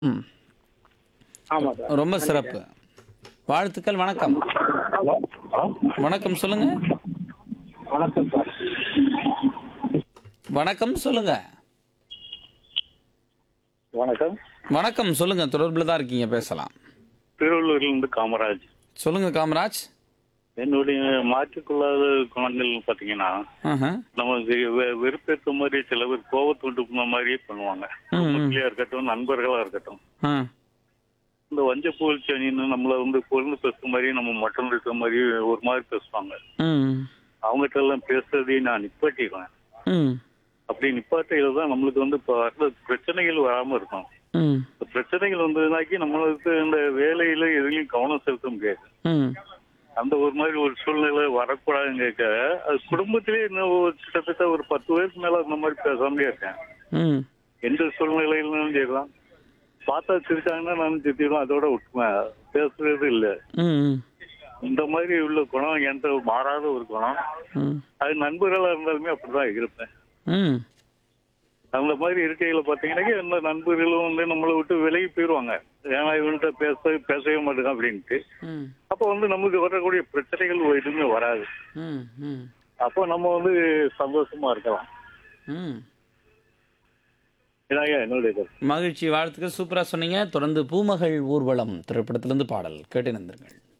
ம் ஆமா சார் ரொம்ப சிறப்பு வாழ்த்துக்கள் வணக்கம் ஹலோ ஹலோ வணக்கம் சொல்லுங்க வணக்கம் சார் வணக்கம் சொல்லுங்க வணக்கம் வணக்கம் சொல்லுங்க தொடர்பில் தான் இருக்கீங்க பேசலாம் திருவள்ளூர்லேருந்து காமராஜ் சொல்லுங்க காமராஜ் என்னுடைய மாற்றிக்கொள்ளாத குணங்கள் பார்த்தீங்கன்னா ஆஹா. நமக்கு வெ- வெறுப்பேற்ற மாதிரி சில பேர் கோவத்தை உண்டு பண்ண மாதிரியே பண்ணுவாங்க ம், ம். மக்களையா இருக்கட்டும் நண்பர்களா இருக்கட்டும் ஆ. இந்த வஞ்ச புகழ்ச்சி அணின்னு நம்மள வந்து பொருந்து பேசுற மாதிரி நம்ம மட்டம் இருக்கிற மாதிரி ஒரு மாதிரி பேசுவாங்க ம் அவங்ககிட்ட எல்லாம் பேசுறதையும் நான் நிப்பாட்டிடுவேன் ம் அப்படி நிப்பாட்டையில தான் நம்மளுக்கு வந்து இப்போ வர்ற பிரச்சனைகள் வராம இருக்கும் ம் இந்த பிரச்சனைகள் வந்ததுனாக்கி நம்மளுக்கு இந்த வேலையில எதுலையும் கவனம் செலுத்த முடியாது ம் அந்த ஒரு மாதிரி ஒரு சூழ்நிலை வரக்கூடாதுன்னு கேட்க அது குடும்பத்திலே இன்னும் ஒரு கிட்டத்தட்ட ஒரு பத்து பேருக்கு மேல அந்த மாதிரி பேசாமலே இருக்கேன் ம் எந்த சூழ்நிலையிலும் செய்யலாம் பார்த்தா சிரிச்சாங்கன்னா நான் சிரிச்சிடுவேன் அதோட விட்டுவேன் பேசுறது இல்லை ம் இந்த மாதிரி உள்ள குணம் என்கிட்ட மாறாத ஒரு குணம் ம் அது நண்பர்களா இருந்தாலுமே அப்படிதான் இருப்பேன் ம் அந்த மாதிரி இருக்கையில பாத்தீங்கன்னா எந்த நண்பர்களும் வந்து நம்மளை விட்டு விலகி போயிடுவாங்க ஏன்னா இவன்கிட்ட பேச பேசவே மாட்டேங்க அப்படின்ட்டு ம் அப்போ வந்து நமக்கு வரக்கூடிய பிரச்சனைகள் எதுவுமே வராது ம் ம் அப்போ நம்ம வந்து சந்தோஷமா இருக்கலாம் ம் இதாங்க என்னுடைய கருத்து மகிழ்ச்சி வாழ்த்துக்கள் சூப்பராக சொன்னீங்க தொடர்ந்து பூமகள் ஊர்வலம் திரைப்படத்திலிருந்து பாடல் கேட்டு நந்திருங்கள்